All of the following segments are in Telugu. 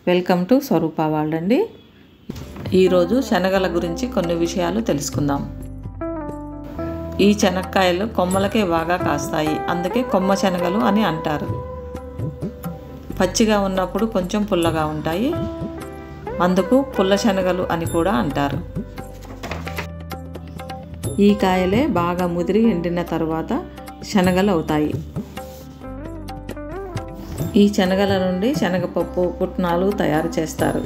వెల్కమ్ టు స్వరూప వరల్డ్ అండి ఈరోజు శనగల గురించి కొన్ని విషయాలు తెలుసుకుందాం ఈ శనక్కాయలు కొమ్మలకే బాగా కాస్తాయి అందుకే కొమ్మ శనగలు అని అంటారు పచ్చిగా ఉన్నప్పుడు కొంచెం పుల్లగా ఉంటాయి అందుకు పుల్ల శనగలు అని కూడా అంటారు ఈ కాయలే బాగా ముదిరి ఎండిన తర్వాత శనగలు అవుతాయి ఈ శనగల నుండి శనగపప్పు పుట్నాలు తయారు చేస్తారు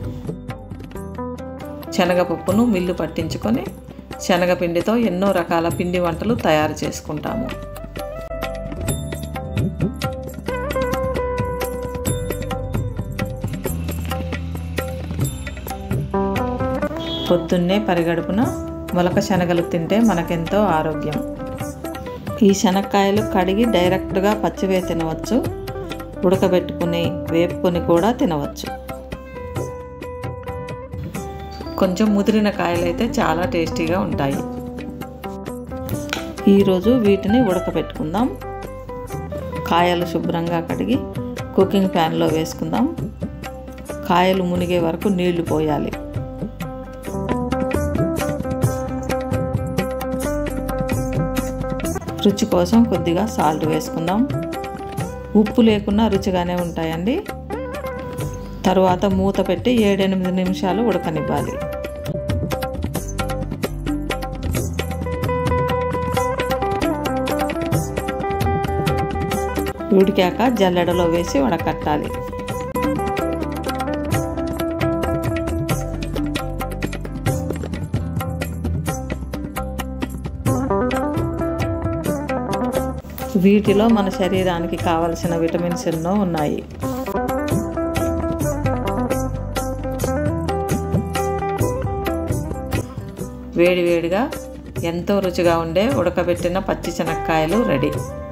శనగపప్పును మిల్లు పట్టించుకొని శనగపిండితో ఎన్నో రకాల పిండి వంటలు తయారు చేసుకుంటాము పొద్దున్నే పరిగడుపున మొలక శనగలు తింటే మనకెంతో ఆరోగ్యం ఈ శనక్కాయలు కడిగి డైరెక్ట్గా పచ్చివే తినవచ్చు ఉడకబెట్టుకుని వేపుకొని కూడా తినవచ్చు కొంచెం ముదిరిన కాయలైతే చాలా టేస్టీగా ఉంటాయి ఈరోజు వీటిని ఉడకబెట్టుకుందాం కాయలు శుభ్రంగా కడిగి కుకింగ్ ప్యాన్లో వేసుకుందాం కాయలు మునిగే వరకు నీళ్లు పోయాలి రుచి కోసం కొద్దిగా సాల్ట్ వేసుకుందాం ఉప్పు లేకున్నా రుచిగానే ఉంటాయండి తరువాత మూత పెట్టి ఏడెనిమిది నిమిషాలు ఉడకనివ్వాలి ఉడికాక జల్లెడలో వేసి వడకట్టాలి వీటిలో మన శరీరానికి కావలసిన విటమిన్స్ ఎన్నో ఉన్నాయి వేడివేడిగా ఎంతో రుచిగా ఉండే ఉడకబెట్టిన పచ్చి శనక్కాయలు రెడీ